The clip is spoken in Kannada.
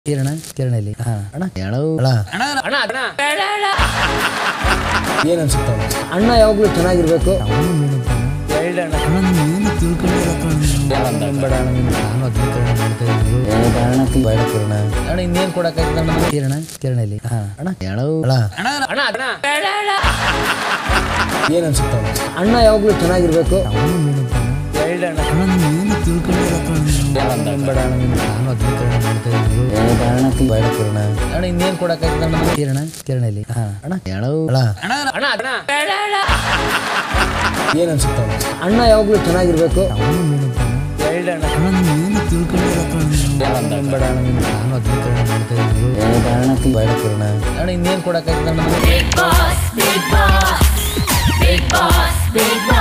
ಕಿರಣ ಕಿರಣ ಇಲ್ಲಿ ಹಾ ಅಣ್ಣ ಹೇಳವು ಅಣ್ಣ ಅಣ್ಣ ಅಣ್ಣ ಏನ್ ಅನ್ಸುತ್ತ ಅಣ್ಣ ಯಾವಾಗಲೂ ಚೆನ್ನಾಗಿರ್ಬೇಕು ಎರಡಣ್ಣ ಅಣ್ಣ ನೀನು ಏನು ತಿಳ್ಕೊಂಡಿರಪ್ಪ ಬೇಡ ಅಣ್ಣ ನಿನ್ನ ನಾನು ಅಗ್ನಿಕರಣ ಮಾಡ್ತಾ ಇದ್ರು ಬೇಡ ಕಿರಣ ಅಣ್ಣ ಇನ್ನೇನ್ ಕೊಡಕ್ಕಾಗ್ತದೆ ಅಣ್ಣ ಕಿರಣ ಕಿರಣ ಇಲ್ಲಿ ಹಾ ಅಣ್ಣ ಹೇಳವು ಅಣ್ಣ ಅಣ್ಣ ಅಣ್ಣ ಏನ್ ಅನ್ಸುತ್ತ ಅಣ್ಣ ಯಾವಾಗಲೂ ಚೆನ್ನಾಗಿರ್ಬೇಕು ಎರಡಣ್ಣ ಅಣ್ಣ ನೀನು ಏನು ತಿಳ್ಕೊಂಡಿರಪ್ಪ ಬೇಡ ಅಣ್ಣ ನಿನ್ನ ನಾನು ಅಗ್ನಿಕರಣ ಮಾಡ್ತಾ ಇದ್ರು ಬೇಡ ಕಿರಣ ಅಣ್ಣ ಇನ್ನೇನ್ ಕೊಡಕ್ಕಾಗ್ತದೆ ಅಣ್ಣ ಕಿರಣ ಕಿರಣ ಇಲ್ಲಿ ಹಾ ಅಣ್ಣ ಹೇಳವು ಅಣ್ಣ ಅಣ್ಣ ಅಣ್ಣ ಏನ್ ಅನ್ಸುತ್ತ ಅಣ್ಣ ಯಾವಾಗಲೂ ಚೆನ್ನಾಗಿರ್ಬೇಕು ಎರಡಣ್ಣ ಅಣ್ಣ ನೀನು ಏನು ತಿಳ್ಕೊಂಡಿರಪ್ಪ ಬೇಡ ಅಣ್ಣ ನಿನ್ನ ನಾನು ಅಗ್ನಿಕರಣ ಮಾಡ್ತಾ ಇದ್ರು ಬೇಡ ಕಿರಣ ಅಣ್ಣ ಇನ್ನೇನ್ ಕೊಡಕ್ಕಾಗ್ತದೆ ಅಣ್ಣ Big boss, big boss, big boss, big boss.